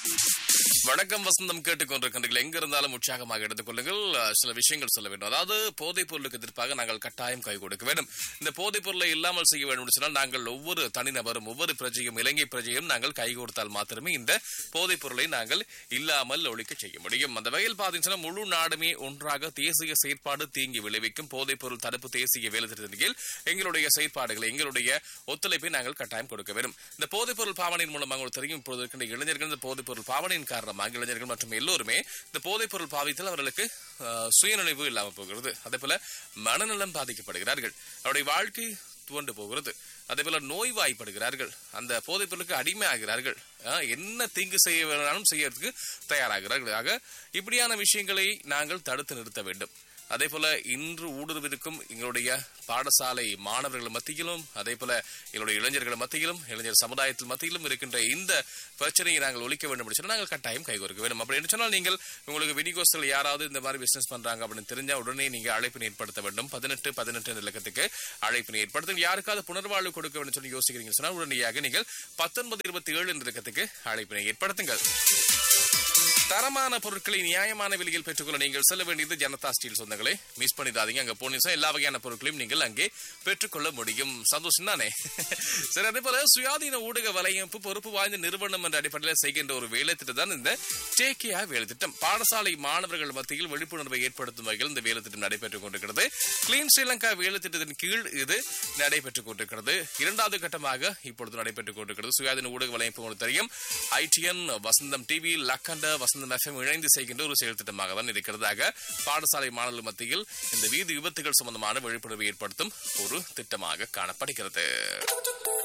வணக்கம் வசந்தம் கேட்டுக்கொண்டிருக்கின்றீர்கள் எங்க இருந்தாலும் உற்சாகமாக எடுத்துக்கொள்ளுங்கள் அஹ், சில விஷயங்கள் சொல்ல வேண்டும் அதாவது போதைப் பொருளுக்கு எதிர்ப்பாக நாங்கள் கட்டாயம் கை கொடுக்க வேண்டும் இந்த போதைப் பொருளை இல்லாமல் செய்ய வேண்டும் என்று சொன்னால் நாங்கள் ஒவ்வொரு தனிநபரும் ஒவ்வொரு பிரஜையும் இலங்கை பிரஜையும் நாங்கள் கை கொடுத்தால் மாத்திரமே இந்த போதைப் பொருளை நாங்கள் இல்லாமல் ஒழிக்க செய்ய முடியும் அந்த வகையில் பார்த்தீங்கன்னா முழு நாடுமே ஒன்றாக தேசிய செயற்பாடு தீங்கி விளைவிக்கும் போதைப் பொருள் தடுப்பு தேசிய வேலை திட்டத்தின் கீழ் எங்களுடைய செயற்பாடுகளை எங்களுடைய ஒத்துழைப்பை நாங்கள் கட்டாயம் கொடுக்க வேண்டும் இந்த போதைப் பொருள் பாவனையின் மூலமாக உங்களுக்கு தெரியும் இப்பொழுது இருக்கின்ற இளைஞர்கள் இந்த போதைப் பொருள் பாவனையின் காரணமாக இளைஞர்கள் மற்றும் எல்லோருமே இந்த போதைப் பொருள் பாவித்தால் அவர்களுக்கு அஹ், சுயநினைவு இல்லாமல் போகிறது அதே போல மனநலம் பாதிக்கப்படுகிறார்கள் அவருடைய வாழ்க்கை துவண்டு போகிறது அதே போல நோய்வாய்ப்படுகிறார்கள் அந்த போதைப் பொருளுக்கு அடிமையாகிறார்கள் அஹ், என்ன தீங்கு செய்ய வேணாலும் செய்யறதுக்கு தயாராகிறார்கள் ஆக இப்படியான விஷயங்களை நாங்கள் தடுத்து நிறுத்த வேண்டும் அதே போல இன்று ஊடுருவிருக்கும் எங்களுடைய பாடசாலை மாணவர்கள் மத்தியிலும் அதே போல எங்களுடைய இளைஞர்கள் மத்தியிலும் இளைஞர் சமுதாயத்தில் மத்தியிலும் இருக்கின்ற இந்த பிரச்சனையை நாங்கள் ஒழிக்க வேண்டும் என்று சொன்னால் நாங்கள் கட்டாயம் கைகோர்க்க வேண்டும் அப்படி என்று சொன்னால் நீங்கள் உங்களுக்கு வினிகோஸ்கள் யாராவது இந்த மாதிரி பிசினஸ் பண்றாங்க அப்படின்னு தெரிஞ்சா உடனே நீங்க அழைப்பினை ஏற்படுத்த வேண்டும் பதினெட்டு பதினெட்டு என்ற இலக்கத்துக்கு அழைப்பினை ஏற்படுத்தும் யாருக்காவது புனர்வாழ்வு கொடுக்க வேண்டும் சொல்லி யோசிக்கிறீங்க சொன்னால் உடனடியாக நீங்கள் பத்தொன்பது இருபத்தி ஏழு என்ற இலக்கத்துக்கு அழைப்பினை ஏற்படுத்துங்கள் தரமான பொருட்களை நியாயமான விலையில் பெற்றுக்கொள்ள நீங்கள் செல்ல வேண்டியது ஜனதா ஸ்டீல் சொந்தங்களே மிஸ் பண்ணிடாதீங்க அங்க போனீங்க எல்லா வகையான பொருட்களையும் நீங்கள் அங்கே பெற்றுக்கொள்ள முடியும் சந்தோஷம் தானே சரி அதே போல சுயாதீன ஊடக வலையமைப்பு பொறுப்பு வாய்ந்த நிறுவனம் என்ற அடிப்படையில் செய்கின்ற ஒரு வேலை திட்டம் தான் இந்த டேக்கியா வேலை திட்டம் பாடசாலை மாணவர்கள் மத்தியில் விழிப்புணர்வை ஏற்படுத்தும் வகையில் இந்த வேலை திட்டம் நடைபெற்றுக் கொண்டிருக்கிறது கிளீன் ஸ்ரீலங்கா வேலை திட்டத்தின் கீழ் இது நடைபெற்றுக் கொண்டிருக்கிறது இரண்டாவது கட்டமாக இப்பொழுது நடைபெற்றுக் கொண்டிருக்கிறது சுயாதீன ஊடக வலையமைப்பு உங்களுக்கு தெரியும் ITN Vasantham TV Lakhanda Vasantham FM இணைந்து செய்கின்ற ஒரு செயல் திட்டமாக தான் இருக்கிறதாக பாடசாலை மாணவர்கள் மத்தியில் இந்த வீதி விபத்துகள் சம்பந்தமான விழிப்புணர்வை ஏற்படுத்தும் ஒரு திட்டமாக காணப்படுகிறது